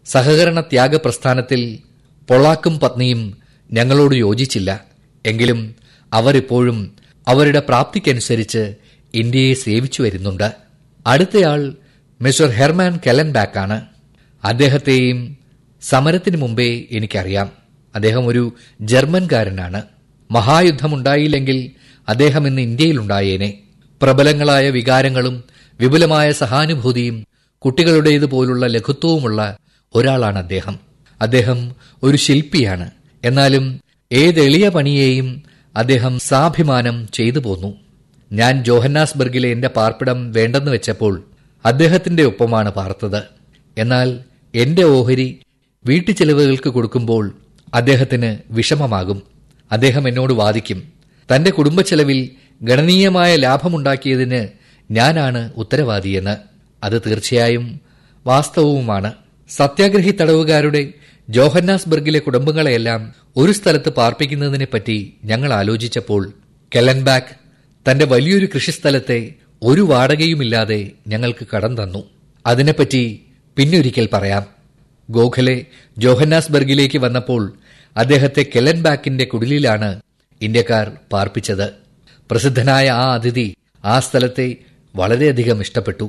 സഹകരണ ത്യാഗ പ്രസ്ഥാനത്തിൽ പൊളാക്കും പത്നിയും ഞങ്ങളോട് യോജിച്ചില്ല എങ്കിലും അവർ ഇപ്പോഴും അവരുടെ പ്രാപ്തിക്കനുസരിച്ച് ഇന്ത്യയെ സേവിച്ചു വരുന്നുണ്ട് അടുത്തയാൾ മിസ്റ്റർ ഹെർമാൻ കെലൻബാക്കാണ് അദ്ദേഹത്തെയും സമരത്തിന് മുമ്പേ എനിക്കറിയാം അദ്ദേഹം ഒരു ജർമ്മൻകാരനാണ് മഹായുദ്ധമുണ്ടായില്ലെങ്കിൽ അദ്ദേഹം ഇന്ന് ഇന്ത്യയിലുണ്ടായേനെ പ്രബലങ്ങളായ വികാരങ്ങളും വിപുലമായ സഹാനുഭൂതിയും കുട്ടികളുടേതുപോലുള്ള ലഘുത്വവുമുള്ള ഒരാളാണ് അദ്ദേഹം അദ്ദേഹം ഒരു ശില്പിയാണ് എന്നാലും ഏത് എളിയ പണിയെയും അദ്ദേഹം സാഭിമാനം ചെയ്തു പോന്നു ഞാൻ ജോഹന്നാസ്ബർഗിലെ എന്റെ പാർപ്പിടം വേണ്ടെന്ന് വെച്ചപ്പോൾ അദ്ദേഹത്തിന്റെ ഒപ്പമാണ് പാർത്തത് എന്നാൽ എന്റെ ഓഹരി വീട്ടുചെലവുകൾക്ക് കൊടുക്കുമ്പോൾ അദ്ദേഹത്തിന് വിഷമമാകും അദ്ദേഹം എന്നോട് വാദിക്കും തന്റെ കുടുംബച്ചെലവിൽ ഗണനീയമായ ലാഭമുണ്ടാക്കിയതിന് ഞാനാണ് ഉത്തരവാദിയെന്ന് അത് തീർച്ചയായും വാസ്തവവുമാണ് സത്യാഗ്രഹി തടവുകാരുടെ ജോഹന്നാസ്ബർഗിലെ കുടുംബങ്ങളെയെല്ലാം ഒരു സ്ഥലത്ത് പാർപ്പിക്കുന്നതിനെപ്പറ്റി ഞങ്ങൾ ആലോചിച്ചപ്പോൾ കെലൻബാക്ക് തന്റെ വലിയൊരു കൃഷിസ്ഥലത്തെ ഒരു വാടകയുമില്ലാതെ ഞങ്ങൾക്ക് കടം തന്നു അതിനെപ്പറ്റി പിന്നൊരിക്കൽ പറയാം ഗോഖലെ ജോഹന്നാസ്ബർഗിലേക്ക് വന്നപ്പോൾ അദ്ദേഹത്തെ കെലൻബാക്കിന്റെ കുടിലിലാണ് ഇന്ത്യക്കാർ പാർപ്പിച്ചത് പ്രസിദ്ധനായ ആ അതിഥി ആ സ്ഥലത്തെ വളരെയധികം ഇഷ്ടപ്പെട്ടു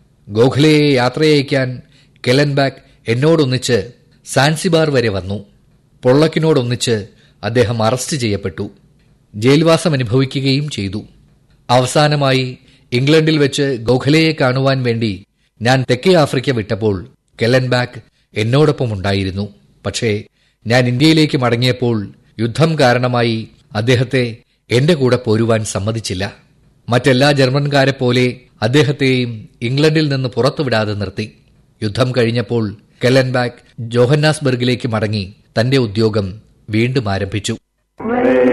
ഗോഖലയെ യാത്രയയക്കാൻ കെലൻബാക്ക് എന്നോടൊന്നിച്ച് സാൻസിബാർ വരെ വന്നു പൊള്ളക്കിനോടൊന്നിച്ച് അദ്ദേഹം അറസ്റ്റ് ചെയ്യപ്പെട്ടു ജയിൽവാസം അനുഭവിക്കുകയും ചെയ്തു അവസാനമായി ഇംഗ്ലണ്ടിൽ വെച്ച് ഗോഖലയെ കാണുവാൻ വേണ്ടി ഞാൻ തെക്കേ ആഫ്രിക്ക വിട്ടപ്പോൾ കെലൻബാക്ക് എന്നോടൊപ്പം ഉണ്ടായിരുന്നു പക്ഷേ ഞാൻ ഇന്ത്യയിലേക്ക് മടങ്ങിയപ്പോൾ യുദ്ധം കാരണമായി അദ്ദേഹത്തെ എന്റെ കൂടെ പോരുവാൻ സമ്മതിച്ചില്ല മറ്റെല്ലാ ജർമ്മൻകാരെ പോലെ അദ്ദേഹത്തെയും ഇംഗ്ലണ്ടിൽ നിന്ന് പുറത്തുവിടാതെ നിർത്തി യുദ്ധം കഴിഞ്ഞപ്പോൾ കെലൻബാക്ക് ജോഹന്നാസ്ബർഗിലേക്ക് മടങ്ങി തന്റെ ഉദ്യോഗം വീണ്ടും ആരംഭിച്ചു